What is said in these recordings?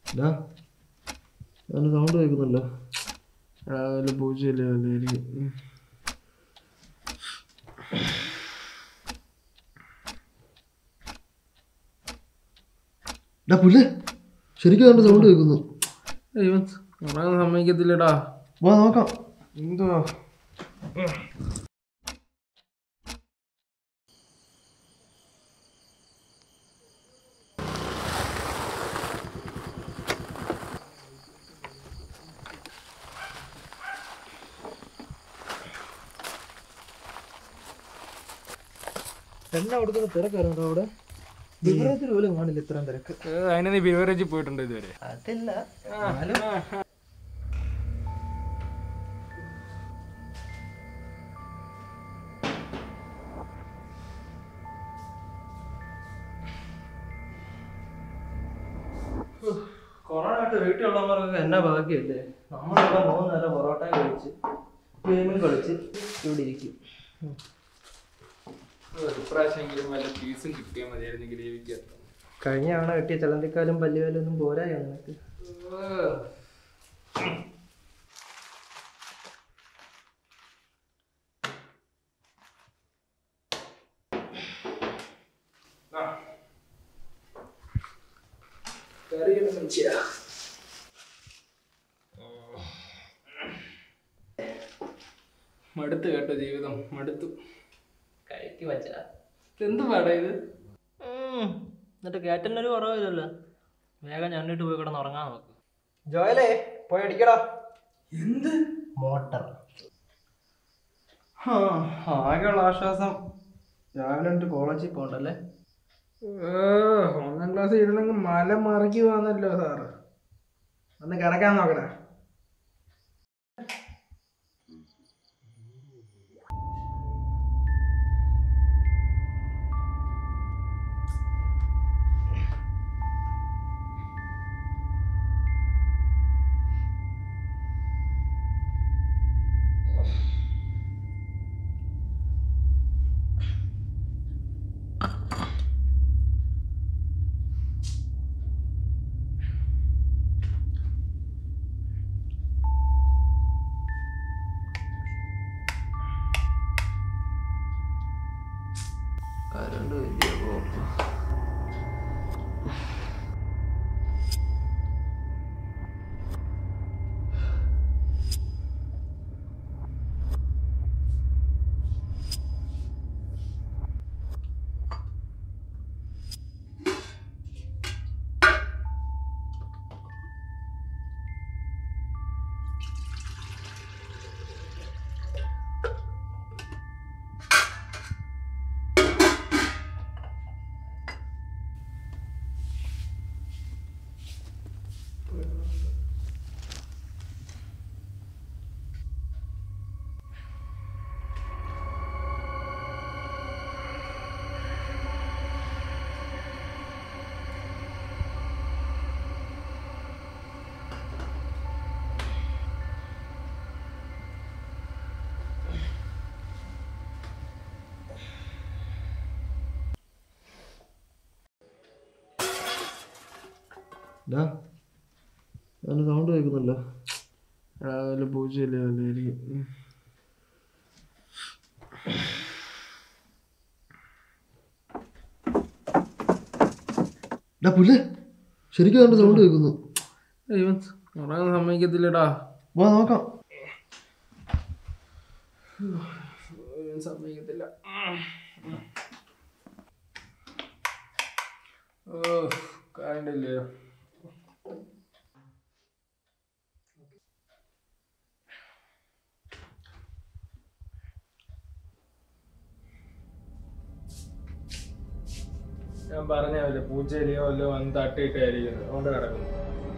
ഡാ ഞാൻ സൗണ്ട് കേൾക്കുന്നുണ്ടോ രാവിലെ പൂച്ചയില്ലേ വല്ലായിരിക്കും ഉം. ഡാ പുല്ല് ശരിക്കും അവൻ്റെ സൗണ്ട് കേൾക്കുന്നു ഇവൻ ഉറങ്ങാൻ സമ്മതിക്കത്തില്ലടാ വാ നോക്കാം എന്തോ എണ്ണ കൊടുക്കുന്ന തിരക്കാരുണ്ടോ അവിടെ വിവരത്തിൽ പോലും കാണില്ല ഇത്രയും തിരക്ക് അതിന് നീ ബിവറേജിൽ പോയിട്ടുണ്ടോ ഇതുവരെ അതില്ല കൊറോണ ആയിട്ട് വീട്ടിലുള്ളവർക്കൊക്കെ എന്നാ ഭാഗ്യല്ലേ നമ്മളിവിടെ മൂന്ന് നേരം പൊറോട്ട കഴിച്ച് ഗെയിമിൽ കളിച്ച് ഇവിടെ ഇരിക്കും ഇപ്രാവശ്യമെങ്കിലും വല്ല പീസും കിട്ടിയാൽ മതിയായിരുന്നു ഗ്രേവിക്ക് കഴിഞ്ഞ തവണ കിട്ടിയ ചലന്തിക്കാലും പല്ലുകാലും ഒന്നും പോരായോ നിനക്ക് മടുത്ത് കേട്ടോ ജീവിതം മടുത്തു കഴിക്ക് വച്ചാ എന്ത് പാടാ ഇത് എന്നിട്ട് കയറ്റലിനൊരു കുറവില്ലല്ലോ വേഗം ഞണ്ണിട്ട് പോയി കിടന്ന് ഉറങ്ങാൻ നോക്ക് ജോയലേ പോയി അടിക്കടാ എന്ത് മോട്ടർ ആകെയുള്ള ആശ്വാസം രാവിലെ എന്നിട്ട് കോളേജിൽ പോകണ്ടല്ലേ ഒന്നാം ക്ലാസ് ഇരുന്നെങ്കിൽ മല മറിക്ക് വന്നല്ലോ സാറ് ഒന്ന് കിടക്കാൻ നോക്കടാ കരണ്ട് വലിയ പോക്ക് ഡാ ഞാൻ സൗണ്ട് കേൾക്കുന്നുണ്ടോ രാവിലെ പൂച്ചയില്ലേ വല്ലായിരിക്കും ഉം. ഡാ പുല്ല് ശരിക്കും അവൻ്റെ സൗണ്ട് കേൾക്കുന്നു ഇവൻ ഉറങ്ങാൻ സമ്മതിക്കത്തില്ലടാ വാ നോക്കാം ഇവൻ സമ്മതിക്കത്തില്ല ഓ കണ്ടില്ലയോ ഞാൻ പറഞ്ഞല്ലേ പൂച്ചയിലെയോ വല്ലോ വന്ന് തട്ടിയിട്ടായിരിക്കുന്നത് അതുകൊണ്ട് കിടക്കുന്നു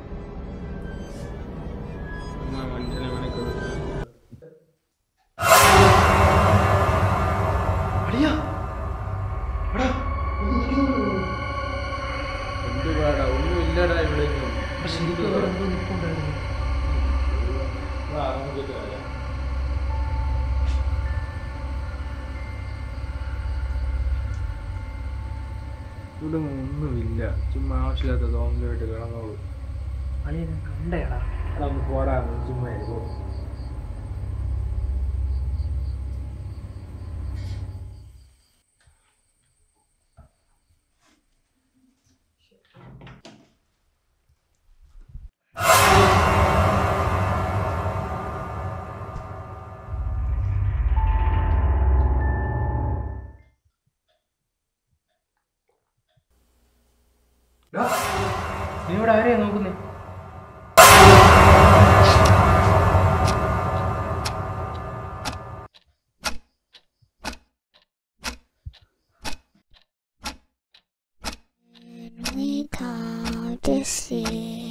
ചുമ്മാ മനുഷ്യനെ മെനക്കെടുത്ത് അടിയാ എടാ ഒന്ന് നിൽക്കുന്നുണ്ടോ? എന്ത് പാടാ ഒന്നും ഇല്ലടാ ഇവിടെ എടാ, ശരിക്കും അവിടെ എന്തോ നിൽപ്പുണ്ടായിരുന്നു ഇവിടെ ഒന്നുമില്ല ചുമ്മാ ആവശ്യമില്ലാത്ത തോന്നലായിട്ട് കിടന്നോളൂ അളിയനെ കണ്ടേടാ നമുക്ക് പോടാ ചുമ്മാ ആയിരിക്കും നീ ഇവിടെ ആരെയാ നോക്കുന്നേ We talk to see